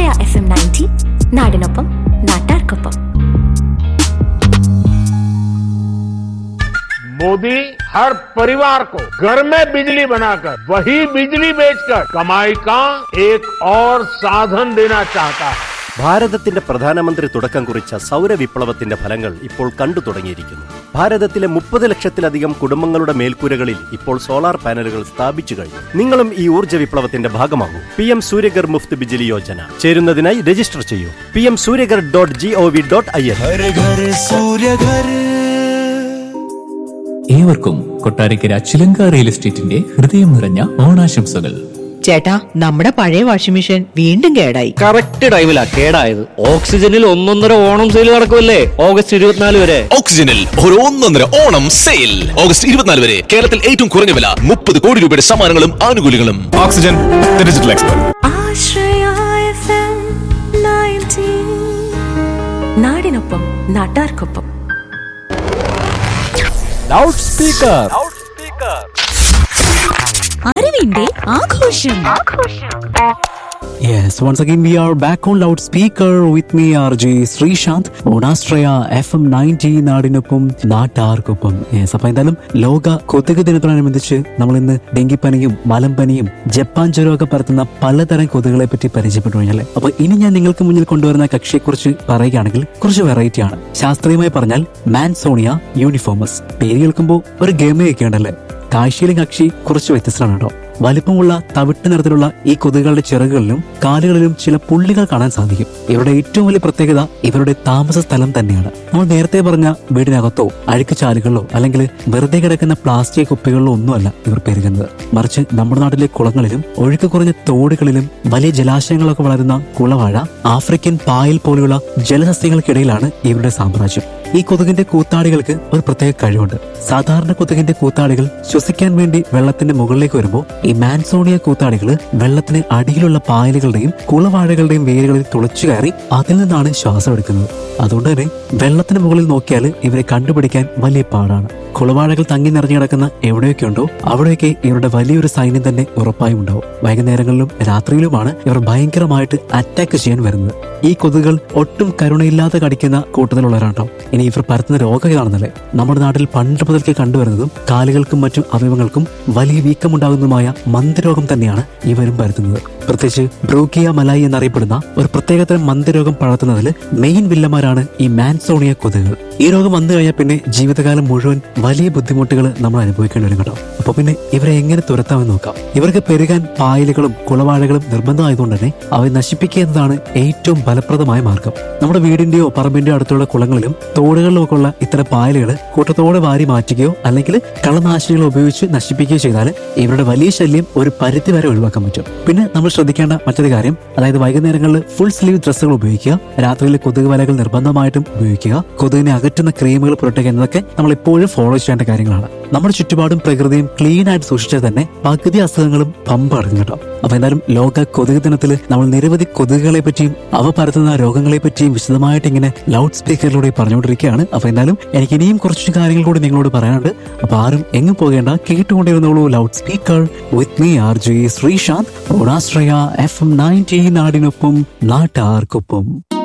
ആശ്രയ F M ninety നാടിനൊപ്പം നാട്ടാർക്കൊപ്പം मोदी हर परिवार को घर में बिजली बनाकर वही बिजली बेचकर कमाई का एक और साधन देना चाहता है ഭാരതത്തിന്റെ പ്രധാനമന്ത്രി തുടക്കം കുറിച്ച സൗരവിപ്ലവത്തിന്റെ ഫലങ്ങൾ ഇപ്പോൾ കണ്ടു തുടങ്ങിയിരിക്കുന്നു ഭാരതത്തിലെ മുപ്പത് ലക്ഷത്തിലധികം കുടുംബങ്ങളുടെ മേൽക്കൂരകളിൽ ഇപ്പോൾ സോളാർ പാനലുകൾ സ്ഥാപിച്ചു കഴിഞ്ഞു നിങ്ങളും ഈ ഊർജ്ജ വിപ്ലവത്തിന്റെ ഭാഗമാകൂ പി എം സൂര്യഗർ മുഫ്ത് ബിജിലി യോജന ചേരുന്നതിനായി രജിസ്റ്റർ ചെയ്യൂ P M Surya Ghar dot G O V dot I N Ghar Ghar सूर्य घर ഏവർക്കും കൊട്ടാരക്കര ചിലങ്ക റിയൽ എസ്റ്റേറ്റിന്റെ ഹൃദയം നിറഞ്ഞ ഓണാശംസകൾ ചേട്ടാ നമ്മുടെ പഴയ വാഷിംഗ് മെഷീൻ വീണ്ടും കേടായി കറക്റ്റ് ടൈമിലാ കേടായത് ഓക്സിജനിൽ ഒന്നൊന്നര ഓണം സെയിൽ നടക്കുമല്ലേ ഓഗസ്റ്റ് ഇരുപത്തിനാല് വരെ ഓക്സിജനിൽ ഒരു ഒന്നൊന്നര ഓണം സെയിൽ ഓഗസ്റ്റ് ഇരുപത്തിനാല് വരെ കേരളത്തിൽ ഏറ്റവും കുറഞ്ഞ വില മുപ്പത് കോടി രൂപയുടെ സമ്മാനങ്ങളും ആനുകൂല്യങ്ങളും oxygen digital expert Ashraya F M ninety നാടിനൊപ്പം നാട്ടാർക്കൊപ്പം ലൗഡ് സ്പീക്കർ അറിവിന്റെ ആഘോഷം Yes, once again we are back on loudspeaker with me RJ Sreesanth ഓണാസ്ട്രയ എഫ് എം നയൻറ്റി നാടിനൊപ്പം നാട്ടാർക്കൊപ്പം യെസ് അപ്പൊ എന്തായാലും ലോക കൊതുക് ദിനത്തോടനുബന്ധിച്ച് നമ്മൾ ഇന്ന് ഡെങ്കിപ്പനിയും മലമ്പനിയും ജപ്പാൻ ജ്വരമൊക്കെ പരത്തുന്ന പലതരം കൊതുകുകളെ പറ്റി പരിചയപ്പെട്ടു കഴിഞ്ഞാൽ അപ്പൊ ഇനി ഞാൻ നിങ്ങൾക്ക് മുന്നിൽ കൊണ്ടുവരുന്ന കക്ഷിയെക്കുറിച്ച് പറയുകയാണെങ്കിൽ കുറച്ച് വെറൈറ്റി ആണ് ശാസ്ത്രീയമായി പറഞ്ഞാൽ മാൻസോണിയ യൂണിഫോമസ് പേര് കേൾക്കുമ്പോൾ ഒരു ഗമയൊക്കെ ഉണ്ടല്ലേ കാഴ്ചയിലും കക്ഷി കുറച്ച് വ്യത്യസ്തമാണ് കേട്ടോ വലിപ്പമുള്ള തവിട്ട് നിറത്തിലുള്ള ഈ കൊതുകുകളുടെ ചിറകുകളിലും കാലുകളിലും ചില പുള്ളികൾ കാണാൻ സാധിക്കും ഇവരുടെ ഏറ്റവും വലിയ പ്രത്യേകത ഇവരുടെ താമസ സ്ഥലം തന്നെയാണ് നമ്മൾ നേരത്തെ പറഞ്ഞ വീടിനകത്തോ അഴുക്ക് ചാലുകളിലോ അല്ലെങ്കിൽ വെറുതെ കിടക്കുന്ന പ്ലാസ്റ്റിക് കുപ്പികളിലോ ഒന്നുമല്ല ഇവർ പെരുകുന്നത് മറിച്ച് നമ്മുടെ നാട്ടിലെ കുളങ്ങളിലും ഒഴുക്ക് കുറഞ്ഞ തോടുകളിലും വലിയ ജലാശയങ്ങളൊക്കെ വളരുന്ന കുളവാഴ ആഫ്രിക്കൻ പായൽ പോലെയുള്ള ജലസസ്യങ്ങൾക്കിടയിലാണ് ഇവരുടെ സാമ്രാജ്യം ഈ കൊതുകിന്റെ കൂത്താടികൾക്ക് ഒരു പ്രത്യേക കഴിവുണ്ട് സാധാരണ കൊതുകിന്റെ കൂത്താടികൾ ശ്വസിക്കാൻ വേണ്ടി വെള്ളത്തിന്റെ മുകളിലേക്ക് വരുമ്പോൾ ഈ മാൻസോണിയ കൂത്താടികൾ വെള്ളത്തിന് അടിയിലുള്ള പായലുകളുടെയും കുളവാഴകളുടെയും വേരുകളിൽ തുളച്ചു കയറി അതിൽ നിന്നാണ് ശ്വാസം എടുക്കുന്നത് അതുകൊണ്ട് തന്നെ വെള്ളത്തിന് മുകളിൽ നോക്കിയാൽ ഇവരെ കണ്ടുപിടിക്കാൻ വലിയ പാടാണ് കുളവാഴകൾ തങ്ങി നിറഞ്ഞു കിടക്കുന്ന എവിടെയൊക്കെ ഉണ്ടോ അവിടെയൊക്കെ ഇവരുടെ വലിയൊരു സൈന്യം തന്നെ ഉറപ്പായും ഉണ്ടാവും വൈകുന്നേരങ്ങളിലും രാത്രിയിലുമാണ് ഇവർ ഭയങ്കരമായിട്ട് അറ്റാക്ക് ചെയ്യാൻ വരുന്നത് ഈ കൊതുകുകൾ ഒട്ടും കരുണയില്ലാതെ കടിക്കുന്ന കൂട്ടത്തിലുള്ളവരാണ് കേട്ടോ ഇനി ഇവർ പരത്തുന്ന രോഗം ഏതാണെന്നല്ലേ നമ്മുടെ നാട്ടിൽ പണ്ട് മുതൽക്കേ കണ്ടുവരുന്നതും കാലുകൾക്കും മറ്റു അവയവങ്ങൾക്കും വലിയ വീക്കമുണ്ടാകുന്നതുമായ മന്ദരോഗം തന്നെയാണ് ഇവരും പരത്തുന്നത് പ്രത്യേകിച്ച് ബ്രൂക്കിയ മലായി എന്നറിയപ്പെടുന്ന ഒരു പ്രത്യേകതരം മന്ദരോഗം പടർത്തുന്നതിൽ മെയിൻ വില്ലന്മാരാണ് ഈ മാൻസോണിയ കൊതുകുകൾ ഈ രോഗം വന്നു കഴിഞ്ഞാൽ പിന്നെ ജീവിതകാലം മുഴുവൻ വലിയ ബുദ്ധിമുട്ടുകൾ നമ്മൾ അനുഭവിക്കേണ്ടി വരും കേട്ടോ അപ്പൊ പിന്നെ ഇവരെ എങ്ങനെ തുരത്താമെന്ന് നോക്കാം ഇവർക്ക് പെരുകാൻ പായലുകളും കുളവാഴകളും നിർബന്ധമായതുകൊണ്ട് തന്നെ അവയെ നശിപ്പിക്കുക എന്നതാണ് ഏറ്റവും ഫലപ്രദമായ മാർഗം നമ്മുടെ വീടിന്റെയോ പറമ്പിന്റെയോ അടുത്തുള്ള കുളങ്ങളിലും തോടുകളിലും ഒക്കെ ഉള്ള ഇത്തരം പായലുകൾ കൂട്ടത്തോടെ വാരി മാറ്റുകയോ അല്ലെങ്കിൽ കളനാശിനികൾ ഉപയോഗിച്ച് നശിപ്പിക്കുകയോ ചെയ്താൽ ഇവരുടെ വലിയ ശല്യം ഒരു പരിധി വരെ ഒഴിവാക്കാൻ പറ്റും പിന്നെ നമ്മൾ ശ്രദ്ധിക്കേണ്ട മറ്റൊരു കാര്യം അതായത് വൈകുന്നേരങ്ങളിൽ ഫുൾ സ്ലീവ് ഡ്രസ്സുകൾ ഉപയോഗിക്കുക രാത്രിയിൽ കൊതുക് വലകൾ നിർബന്ധമായിട്ടും ഉപയോഗിക്കുക കൊതുകിനെ അകറ്റുന്ന ക്രീമുകൾ പുരട്ടുക എന്നതൊക്കെ നമ്മൾ എപ്പോഴും ഫോളോ ചെയ്യേണ്ട കാര്യങ്ങളാണ് നമ്മുടെ ചുറ്റുപാടും പ്രകൃതിയും ക്ലീൻ ആയിട്ട് സൂക്ഷിച്ചാൽ തന്നെ പകുതി അസുഖങ്ങളും പമ്പ് അടങ്ങും കേട്ടോ അപ്പൊ എന്തായാലും ലോക കൊതുക് ദിനത്തിൽ നമ്മൾ നിരവധി കൊതുകുകളെ പറ്റിയും അവ പരത്തുന്ന രോഗങ്ങളെ പറ്റിയും വിശദമായിട്ട് ഇങ്ങനെ ലൗഡ് സ്പീക്കറിലൂടെ പറഞ്ഞുകൊണ്ടിരിക്കുകയാണ് അപ്പൊ എന്തായാലും എനിക്ക് ഇനിയും കുറച്ച് കാര്യങ്ങൾ കൂടി നിങ്ങളോട് പറയാനുണ്ട് അപ്പൊ ആരും എങ്ങും പോകേണ്ട കേട്ടുകൊണ്ടിരുന്നോളൂ loud speaker with me R J Sreesanth ഓണാശ്രയ എഫ് എം നയൻറ്റീൻ നാടിനൊപ്പം നാട്ടാർക്കൊപ്പം